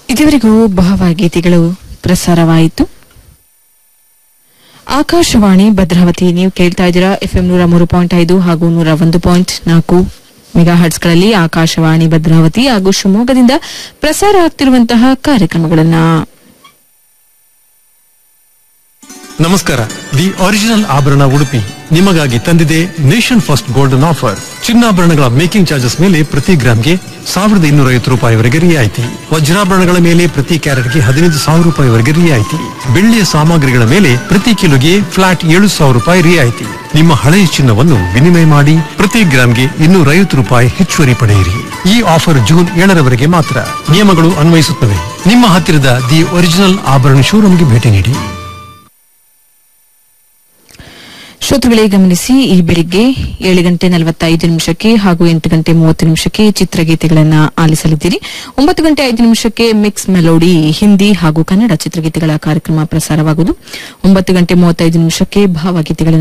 ಇದುವರೆಗೂ ಭಾವಗೀತೆಗಳು ಪ್ರಸಾರವಾಯಿತು ಆಕಾಶವಾಣಿ ಭದ್ರಾವತಿ ನೀವು ಕೇಳ್ತಾ ಇದ್ದೀರಾ ಎಫ್ಎಂ ನೂರ ಮೂರು ಪಾಯಿಂಟ್ ಐದು ಹಾಗೂ ನೂರ ಒಂದು ಪಾಯಿಂಟ್ ನಾಲ್ಕು ಮೆಗಾ ಹರ್ಟ್ಸ್ಗಳಲ್ಲಿ ಆಕಾಶವಾಣಿ ಭದ್ರಾವತಿ ಹಾಗೂ ಶಿವಮೊಗ್ಗದಿಂದ ಪ್ರಸಾರ ಆಗ್ತಿರುವಂತಹ ಕಾರ್ಯಕ್ರಮಗಳನ್ನ ನಮಸ್ಕಾರ ದಿ ಒರಿಜಿನಲ್ ಆಭರಣ ಉಡುಪಿ ನಿಮಗಾಗಿ ತಂದಿದೆ ನೇಷನ್ ಫಸ್ಟ್ ಗೋಲ್ಡನ್ ಆಫರ್ ಚಿನ್ನಾಭರಣಗಳ ಮೇಕಿಂಗ್ ಚಾರ್ಜಸ್ ಮೇಲೆ ಪ್ರತಿ ಗ್ರಾಮ್ಗೆ ಸಾವಿರದ ಇನ್ನೂರ ಐವತ್ತು ರೂಪಾಯಿವರೆಗೆ ರಿಯಾಯಿತಿ ವಜ್ರಾಭರಣಗಳ ಮೇಲೆ ಪ್ರತಿ ಕ್ಯಾರೆಟ್ಗೆ ಹದಿನೈದು ಸಾವಿರ ರೂಪಾಯಿವರೆಗೆ ರಿಯಾಯಿತಿ ಬೆಳ್ಳಿಯ ಸಾಮಗ್ರಿಗಳ ಮೇಲೆ ಪ್ರತಿ ಕಿಲೋಗೆ ಫ್ಲಾಟ್ ಏಳು ಸಾವಿರ ರೂಪಾಯಿ ರಿಯಾಯಿತಿ ನಿಮ್ಮ ಹಳೆಯ ಚಿನ್ನವನ್ನು ವಿನಿಮಯ ಮಾಡಿ ಪ್ರತಿ ಗ್ರಾಮ್ಗೆ ಇನ್ನೂರ ಐವತ್ತು ರೂಪಾಯಿ ಹೆಚ್ಚುವರಿ ಪಡೆಯಿರಿ ಈ ಆಫರ್ ಜೂನ್ ಏಳರವರೆಗೆ ಮಾತ್ರ ನಿಯಮಗಳು ಅನ್ವಯಿಸುತ್ತವೆ ನಿಮ್ಮ ಹತ್ತಿರದ ದಿ ಒರಿಜಿನಲ್ ಆಭರಣ ಶೋರೂಮ್ಗೆ ಭೇಟಿ ನೀಡಿ ಶ್ರೋತೃಗಳೇ ಗಮನಿಸಿ ಈ ಬೆಳಿಗ್ಗೆ ಏಳು ಗಂಟೆ ನಲವತ್ತೈದು ನಿಮಿಷಕ್ಕೆ ಹಾಗೂ ಎಂಟು ಗಂಟೆ ಮೂವತ್ತು ನಿಮಿಷಕ್ಕೆ ಚಿತ್ರಗೀತೆಗಳನ್ನ ಆಲಿಸಲಿದ್ದೀರಿ ಒಂಬತ್ತು ಗಂಟೆ ಐದು ನಿಮಿಷಕ್ಕೆ ಮಿಕ್ಸ್ ಮೆಲೋಡಿ ಹಿಂದಿ ಹಾಗೂ ಕನ್ನಡ ಚಿತ್ರಗೀತೆಗಳ ಕಾರ್ಯಕ್ರಮ ಪ್ರಸಾರವಾಗುವುದು ಒಂಬತ್ತು ಗಂಟೆ ಮೂವತ್ತೈದು ನಿಮಿಷಕ್ಕೆ ಭಾವಗೀತೆಗಳನ್ನು